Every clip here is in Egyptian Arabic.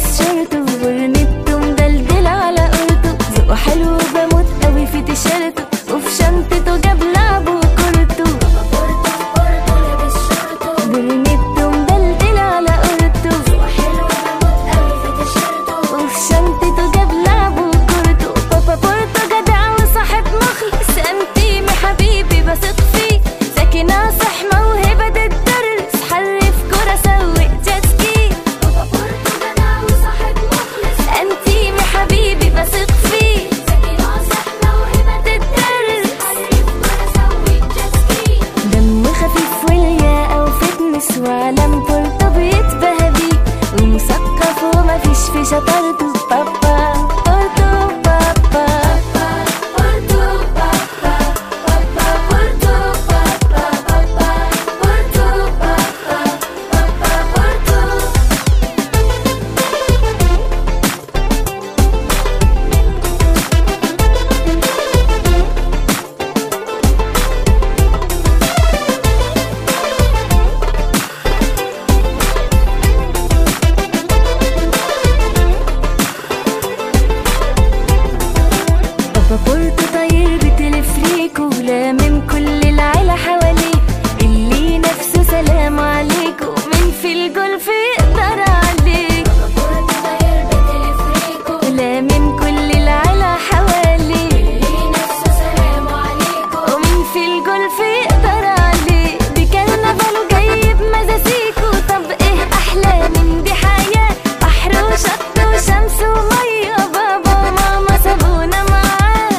بلبس شورته ورنته مدلدل على قرته ذوقه حلو بموت قوي في تيشيرته وفي شنطته جاب لعبه وكورته برنته مدلدل على قرته وفي شنطته جاب لعبه وكورته بابا بورتو جدع وصاحب مخلص انتيمي حبيبي بثق فيه ذكي ناصح موهبة تدرس حرف كرة سوق جيت سكي انتيمي حبيبي بثق فيه تدرس دم خفيف والياقة وفتنس وعلم بورتو بيتباهى بيه ومثقف ومفيش في شطارته بابا بورتو بابا بورتو بابا بابا بورتو بابا بابا بورتو بابا بابا بورتو بابا بورتو طاير بتلفريكو لامم كل العيلة حواليه اللي نفسه سلام عليكو من في الجولف يقدر عليك لامم كل العيلة حواليه ومن في الجولف يقدر عليه بكرنفاله جايب مزاسيكو طب ايه احلى من دي حياة بحر وشط وشمس ومية بابا وماما سابونا معاه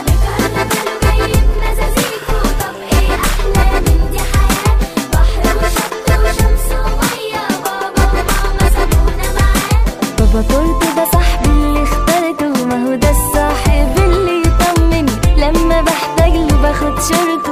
بابا بورتو ده صاحبي اللي اخترته ما هو ده الصاحب اللي يطمني لما بحتاج له باخد شورته